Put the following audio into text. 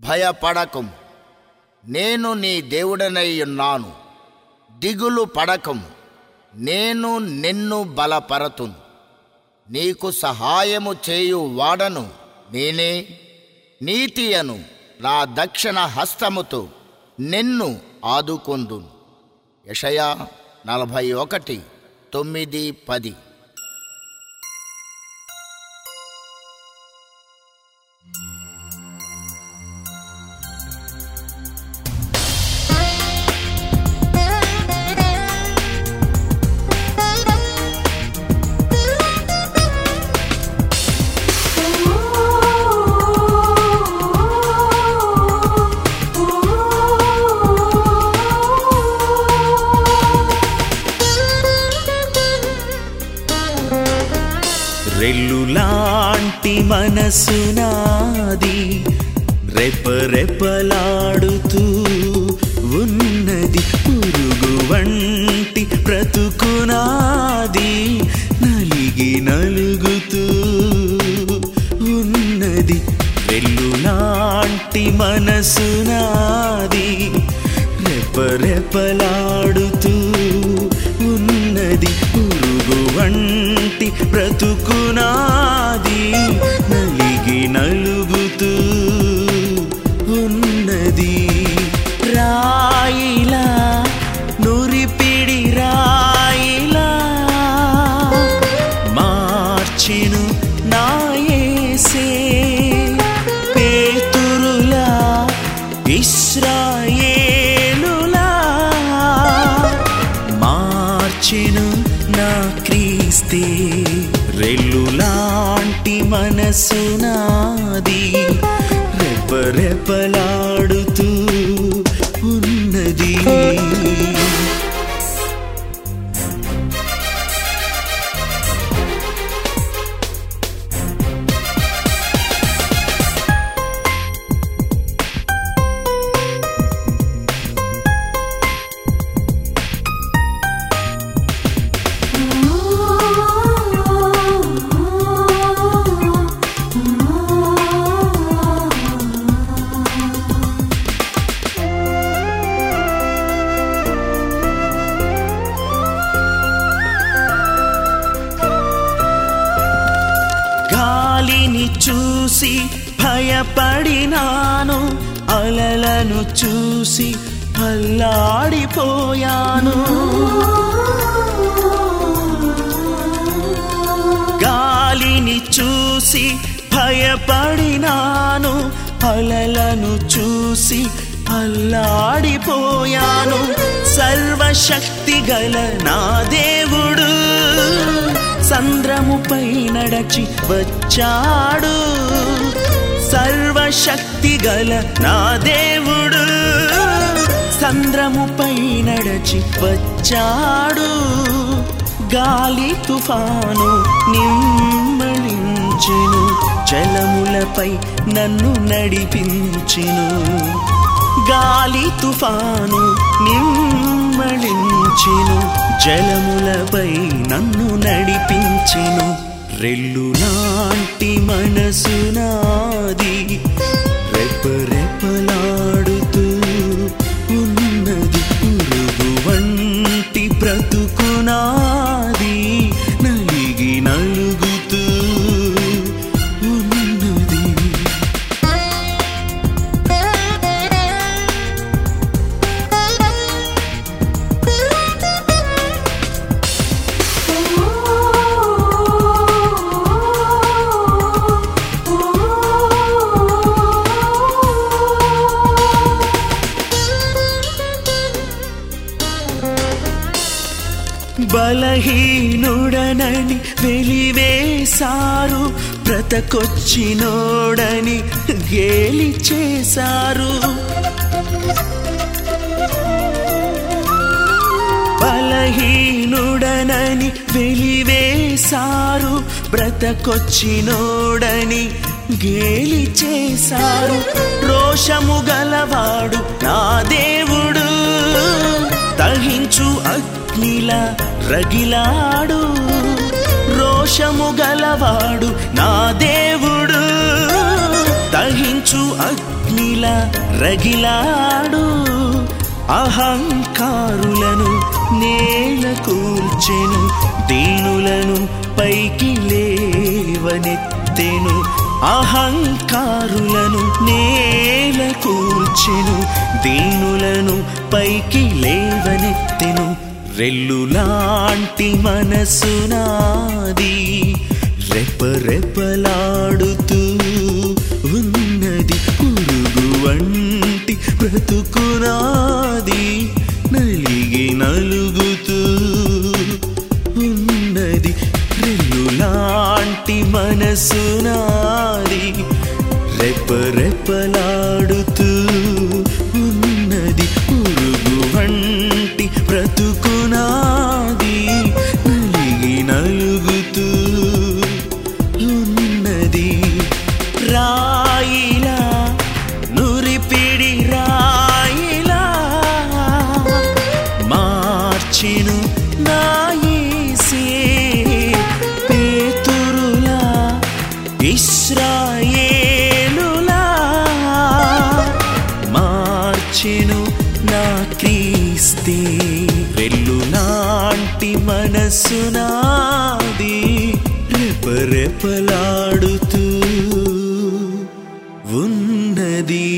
భయపడకం నేను నీ దేవుడనై ఉన్నాను దిగులు పడకం నేను నిన్ను బలపరతును నీకు సహాయము చేయు వాడను నేనే నీతియను నా దక్షిణ హస్తముతో నిన్ను ఆదుకొందును యషయా నలభై ఒకటి తొమ్మిది పది రెల్లులాంటి మనసు నాది రెపరెపలాడుతూ ఉన్నది పురుగు వంటి బ్రతుకునాది నలిగి నలుగుతూ ఉన్నది రెల్లులాంటి మనసు నాది రెపరెపలాడుతూ ఉన్నది పురుగు వంటి బ్రతుకునాది నలిగి నలుగుతూ ఉన్నది రాయిలా నురిపిడి రాయిలా మార్చిను నాయసే పేతురులా ఇస్రాయేలులా మార్చెను నా క్రీస్తే రెల్లులాంటి మనసు నాది రెపరెపలాడుతూ ఉన్నది గాలిని చూసి భయపడినాను అలలను చూసి అల్లాడిపోయాను గాలిని చూసి భయపడినాను అలలను చూసి అల్లాడిపోయాను సర్వశక్తి గల నా దేవుడు సంద్రముపై నడచి వచ్చాడు సర్వశక్తి గల నా దేవుడు సంద్రముపై నడచి వచ్చాడు గాలి తుఫాను నిమ్మళించెను జలములపై నన్ను నడిపించెను గాలి తుఫాను నిమ్మళించెను జలములపై నన్ను నడిపించెను రెల్లు లాంటి మనసు నాది రెపరెపలాడుతూ ఉన్నది పురుగు వంటి బ్రతుకునాది నలిగి నలుగుతూ ఉన్నది బలహీనుడనని వెలివేశారు బ్రతకొచ్చినోడని గేలి చేశారు బలహీనుడనని వెలివేశారు బ్రతకొచ్చినోడని గేలి చేశారు రోషము గలవాడు నా దేవుడు దహించు అగ్నిలా రగిలాడు రోషము గలవాడు నా దేవుడు దహించు అగ్నిలా రగిలాడు అహంకారులను నేల కూల్చెను దీనులను పైకి లేవనెత్తెను అహంకారులను నేల కూల్చెను దీనులను పైకి లేవనెత్తెను రెల్లులాంటి మనసు నాది రెపరెపలాడుతూ ఉన్నది పురుగు వంటి బ్రతుకునాది నలిగి నలుగుతూ ఉన్నది రెల్లులాంటి మనసు నాది రెపరెపలాడుతూ ఉన్నది పురుగు వంటి బ్రతుకునాది నలిగి నలుగుతూ ఉన్నది రాయిలా నురిపిడి రాయిలా మార్చెను నాయసే పేతురులా ఇస్రాయేలులా మార్చెను నా క్రీస్తే వెల్లులాంటి మనసు నాది రెపరెపలాడుతూ ఉన్నది